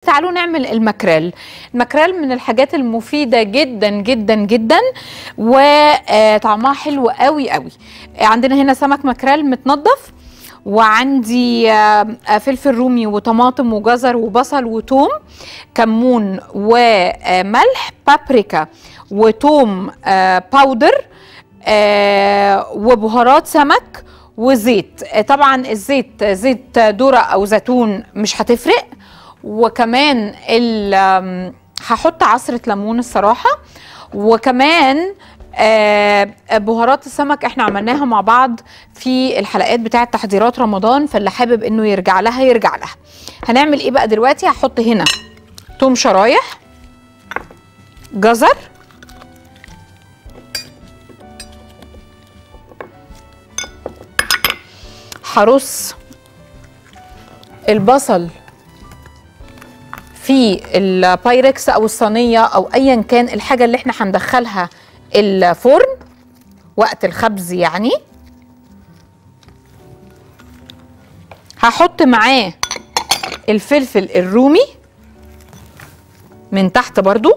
تعالوا نعمل المكريل المكريل من الحاجات المفيدة جدا جدا جدا وطعمها حلو قوي قوي عندنا هنا سمك مكريل متنضف وعندي آه، آه، فلفل رومي وطماطم وجزر وبصل وتوم كمون وملح بابريكا وتوم آه، باودر آه، وبهارات سمك وزيت آه، طبعا الزيت زيت ذره او زيتون مش هتفرق وكمان ال- آم، هحط عصره ليمون الصراحه وكمان آه، بهارات السمك احنا عملناها مع بعض في الحلقات بتاعه تحضيرات رمضان فاللي حابب انه يرجع لها يرجع لها هنعمل ايه بقى دلوقتي هحط هنا توم شرايح جزر هرص البصل في البايركس او الصينيه او ايا كان الحاجه اللي احنا هندخلها الفرن وقت الخبز يعني هحط معاه الفلفل الرومي من تحت برضو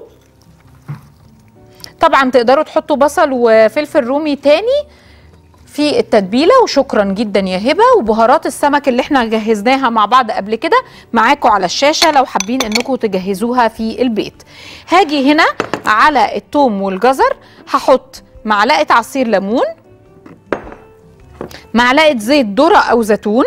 طبعا تقدروا تحطوا بصل وفلفل رومي تاني في التتبيله وشكرا جدا يا هبه وبهارات السمك اللي احنا جهزناها مع بعض قبل كده معاكم على الشاشه لو حابين انكم تجهزوها في البيت هاجي هنا على الثوم والجزر هحط معلقه عصير ليمون معلقه زيت ذره او زيتون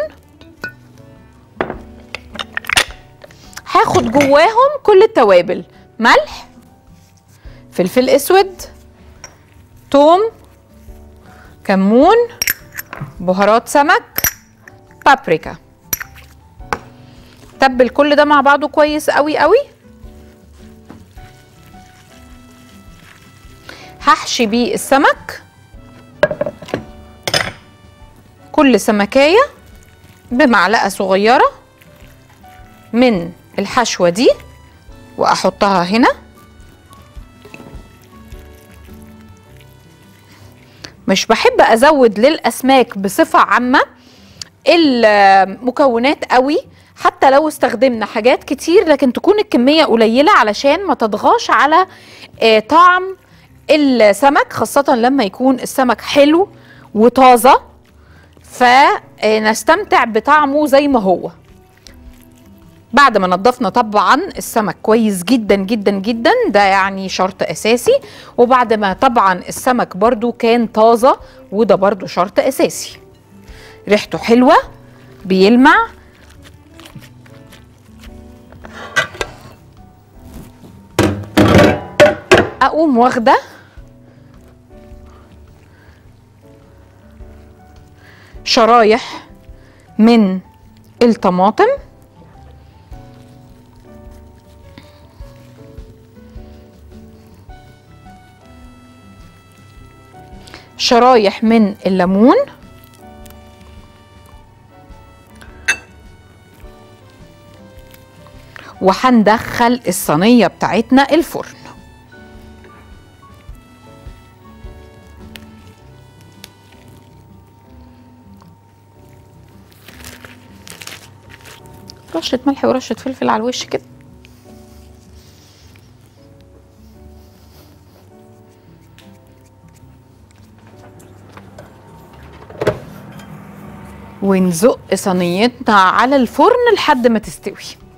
هاخد جواهم كل التوابل ملح فلفل اسود توم كمون بهارات سمك بابريكا تبل كل ده مع بعضه كويس قوي قوي هحشي بيه السمك كل سمكايه بمعلقه صغيره من الحشوه دي واحطها هنا مش بحب ازود للاسماك بصفه عامه المكونات قوي حتى لو استخدمنا حاجات كتير لكن تكون الكميه قليله علشان ما تضغاش على آه، طعم السمك خاصه لما يكون السمك حلو وطازه فنستمتع بطعمه زي ما هو بعد ما نضفنا طبعا السمك كويس جدا جدا جدا ده يعني شرط اساسي وبعد ما طبعا السمك برضو كان طازه وده برضو شرط اساسي ريحته حلوه بيلمع اقوم واخده شرايح من الطماطم شرايح من الليمون وهندخل الصينيه بتاعتنا الفرن رشه ملح ورشه فلفل على الوش كده ونزق صينيتنا على الفرن لحد ما تستوي